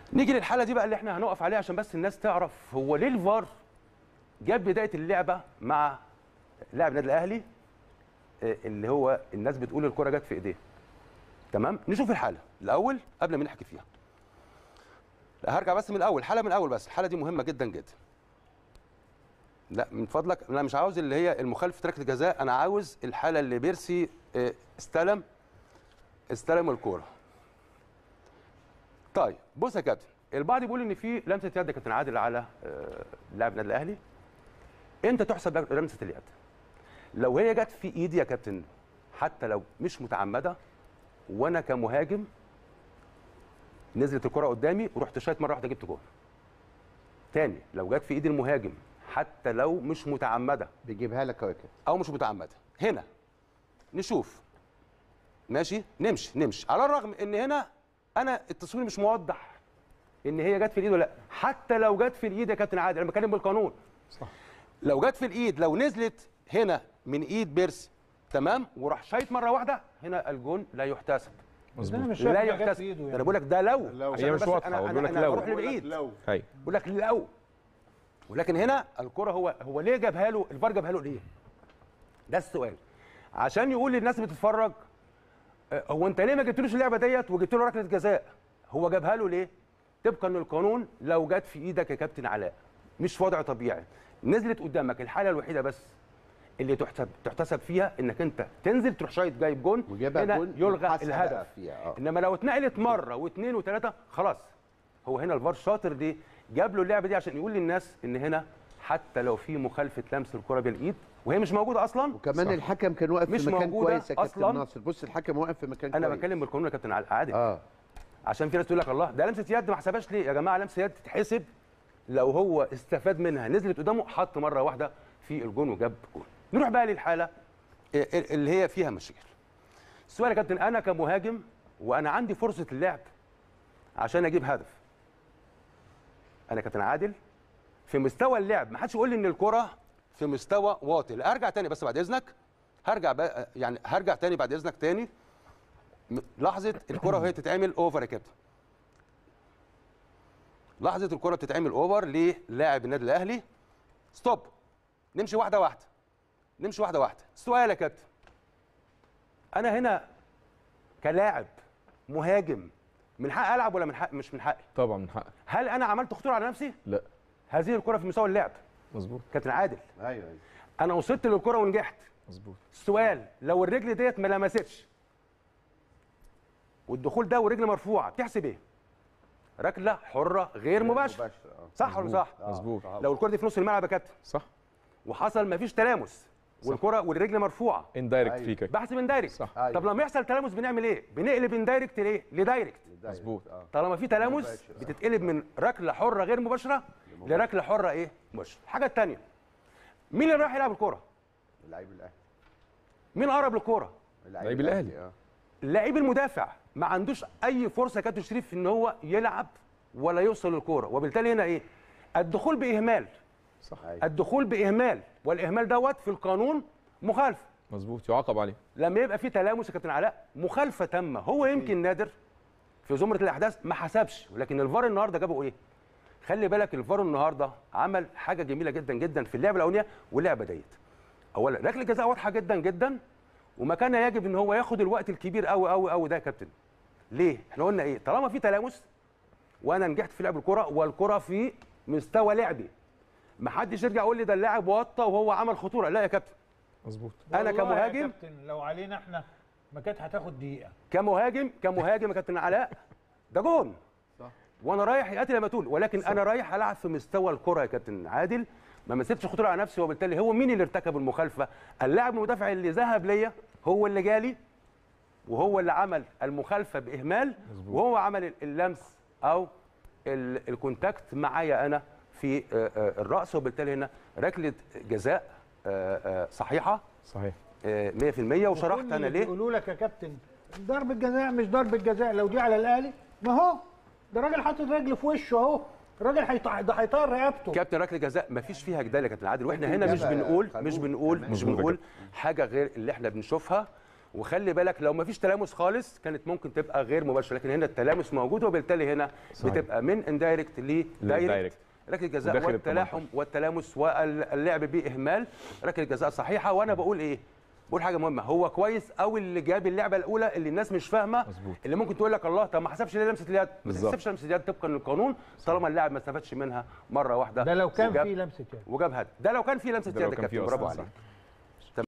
نيجي للحاله دي بقى اللي احنا هنقف عليها عشان بس الناس تعرف هو ليه الفار جاب بدايه اللعبه مع لاعب النادي الاهلي آه، اللي هو الناس بتقول الكره جت في ايديه تمام نشوف الحاله الاول قبل ما نحكي فيها لا هرجع بس من الاول حاله من الاول بس الحاله دي مهمه جدا جدا لا من فضلك انا مش عاوز اللي هي المخالفه ركله جزاء انا عاوز الحاله اللي بيرسي آه، استلم استلم الكوره طيب بص يا كابتن البعض بيقول ان في لمسه يد يا كابتن عادل على آه، لاعب النادي الاهلي امتى تحسب لمسه اليد لو هي جت في ايدي يا كابتن حتى لو مش متعمده وانا كمهاجم نزلت الكره قدامي ورحت شايط مره واحده جبت جول تاني لو جت في ايد المهاجم حتى لو مش متعمده بيجيبها لك كواكب او مش متعمده هنا نشوف ماشي نمشي نمشي على الرغم ان هنا انا التصوير مش موضح ان هي جت في الايد ولا لا حتى لو جت في الايد يا كابتن عادل انا بتكلم بالقانون صح لو جت في الايد لو نزلت هنا من ايد بيرسي تمام وراح شايط مره واحده هنا الجون لا يحتسب مظبوط انا مش شايف لا حاجات في يحتسب ايده ده انا يعني بقول لك ده لو لو. عشان هي مش بس واضحة، أنا- هو بيقول لك أنا- أنا لو. بروح لبعيد لو ايوه بقول لك لو ولكن هنا الكره هو هو ليه جابها له الفار جابها له ليه ده السؤال عشان يقول للناس اللي بتتفرج آه، هو انت ليه ما جبتلوش اللعبه ديت وجبت له ركله جزاء هو جابها له ليه طبقا للقانون لو جت في ايدك يا كابتن علاء مش في وضع طبيعي نزلت قدامك الحاله الوحيده بس اللي تحسب تحتسب فيها انك انت تنزل تروح شايط جايب جون وجابها هنا جون يلغى يتحسب بقى الهدف فيها، آه. انما لو اتنقلت مره واثنين وثلاثه خلاص هو هنا الفار شاطر ليه؟ جاب له اللعبه دي عشان يقول للناس ان هنا حتى لو في مخالفه لمس الكره بالايد وهي مش موجوده اصلا وكمان صح. الحكم كان واقف مش في مكان موجودة كويس يا كابتن أصلاً. ناصر بص الحكم واقف في مكان انا كويس بتكلم بالقانون يا كابتن عادل اه عشان في ناس تقول لك الله ده لمسه يد ما حسبهاش ليه يا جماعه لمسه يد تتحسب لو هو استفاد منها نزلت قدامه حط مره واحده في الجون وجاب جون نروح بقى للحاله اللي هي فيها مشاكل السؤال يا كابتن انا كمهاجم وانا عندي فرصه اللعب عشان اجيب هدف انا كابتن عادل في مستوى اللعب ما حدش يقول لي ان الكره في مستوى واطي لا ارجع تاني بس بعد اذنك هرجع بقى يعني هرجع تاني بعد اذنك تاني م- لحظه الكره وهي تتعمل اوفر يا كابتن لحظه الكره بتتعمل اوفر للاعب النادي الاهلي ستوب نمشي واحده واحده نمشي واحده واحده السؤال يا كابتن انا هنا كلاعب مهاجم من حق العب ولا من حق مش من حقي طبعا من حقك هل انا عملت خطوره على نفسي لا هذه الكره في مستوى اللعب مظبوط كابتن عادل ايوه ايوه انا وصلت للكره ونجحت مظبوط السؤال لو الرجل ديت ما لمستش والدخول ده والرجل مرفوعه بتحسب ايه ركله حره غير مباشره مباشر اه صح ولا صح مظبوط لو الكره دي في نص الملعب يا كابتن صح وحصل ما فيش تلامس والكره والرجل مرفوعه اندايركت أيوة. في كده بحسب اندايركت صح. أيوة. طب لما يحصل تلامس بنعمل ايه بنقلب اندايركت ليه لدايركت مظبوط. اه طالما في تلامس مباشر. بتتقلب من ركله حره غير مباشره لركله حره ايه مباشره الحاجه الثانيه مين اللي رايح يلعب الكره اللعيب الاهلي مين اقرب للكره اللعيب الأهلي. اه اللعيب المدافع ما عندوش اي فرصه يا كابتن شريف ان هو يلعب ولا يوصل للكوره وبالتالي هنا ايه الدخول باهمال صح أيوة. الدخول باهمال والاهمال دوت في القانون مخالفه مظبوط يعاقب عليه لما يبقى في تلامس يا كابتن علاء مخالفه تامه هو يمكن نادر في زمره الاحداث ما حسبش ولكن الفار النهارده جابوا ايه خلي بالك الفار النهارده عمل حاجه جميله جدا جدا في اللعبه الاولانيه واللعبه ديت اولا ركله جزاء واضحه جدا جدا وما كان يجب ان هو ياخد الوقت الكبير قوي قوي قوي ده يا كابتن ليه احنا قلنا ايه طالما في تلامس وانا نجحت في لعب الكره والكره في مستوى لعبي ما حدش يرجع يقول لي ده اللاعب وطى وهو عمل خطوره لا يا كابتن مظبوط انا والله يا كمهاجم كابتن لو علينا احنا ما كانت هتاخد دقيقه كمهاجم كمهاجم يا كابتن علاء ده جون صح. وانا رايح يقاتل يا متول ولكن انا رايح العب في مستوى الكره يا كابتن عادل ما مسكتش خطوره على نفسي وبالتالي هو مين اللي ارتكب المخالفه اللاعب المدافع اللي ذهب ليا هو اللي جالي وهو اللي عمل المخالفه باهمال مظبوط. وهو عمل اللمس او ال- الكونتاكت معايا انا في آه، آه، الراس وبالتالي هنا ركله جزاء آه، آه، صحيحه صحيح آه، 100% وشرحت وكل انا اللي ليه بيقولوا لك يا كابتن ضربه جزاء مش ضربه جزاء لو دي على الاهلي ما هو ده راجل حاطط رجل في وشه اهو الراجل هيط- ده هيطير رقبته كابتن ركله جزاء مفيش فيها جدال يا كابتن عادل واحنا ممكن هنا مش إجابة بنقول قانون مش بنقول كمان. مش مظبوط يا بنقول حاجه غير اللي احنا بنشوفها وخلي بالك لو ما فيش تلامس خالص كانت ممكن تبقى غير مباشره لكن هنا التلامس موجود وبالتالي هنا صحيح. بتبقى من اندايركت لدايركت للدايركت. ركله الجزاء وداخل ال والتلاحم 18. والتلامس واللعب باهمال ركله الجزاء صحيحه وانا بقول ايه بقول حاجه مهمه هو كويس قوي اللي جاب اللعبه الاولى اللي الناس مش فاهمه مظبوط. اللي ممكن تقول لك الله طب ما حسبش ليه لمسه اليد ما بالظبط. تحسبش لمسه اليد طبقا للقانون طالما اللاعب ما استفادش منها مره واحده ده لو كان وجاب- في لمسه يد وجاب هدف ده لو كان في لمسه ده لو يد يا كان فيه كابتن برافو أصلاً، عليك صح.